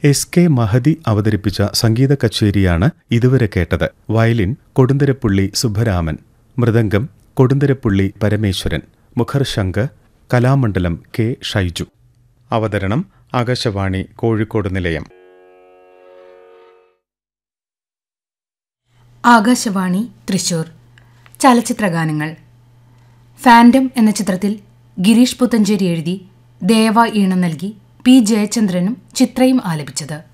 S K Mahdi അവതരിപ്പിച്ച സംഗീത കച്ചേരിയാണ് ഇതുവരെ കേട്ടത് വയലിൻ കൊടുന്തരപ്പുള്ളി സുബ്ബരാമൻ മൃദംഗം കൊടുന്തരപ്പുള്ളി പരമേശ്വരൻ മുഖർശങ്ക് കലാമണ്ഡലം കെ ഷൈജു അവതരണം ആകാശവാണി കോഴിക്കോട് നിലയം ആകാശവാണി തൃശൂർ ചലച്ചിത്രഗാനങ്ങൾ ഫാൻഡം എന്ന ചിത്രത്തിൽ ഗിരീഷ് പുത്തഞ്ചേരി എഴുതി ദേവ ഈണം നൽകി പി ജയചന്ദ്രനും ചിത്രയും ആലപിച്ചത്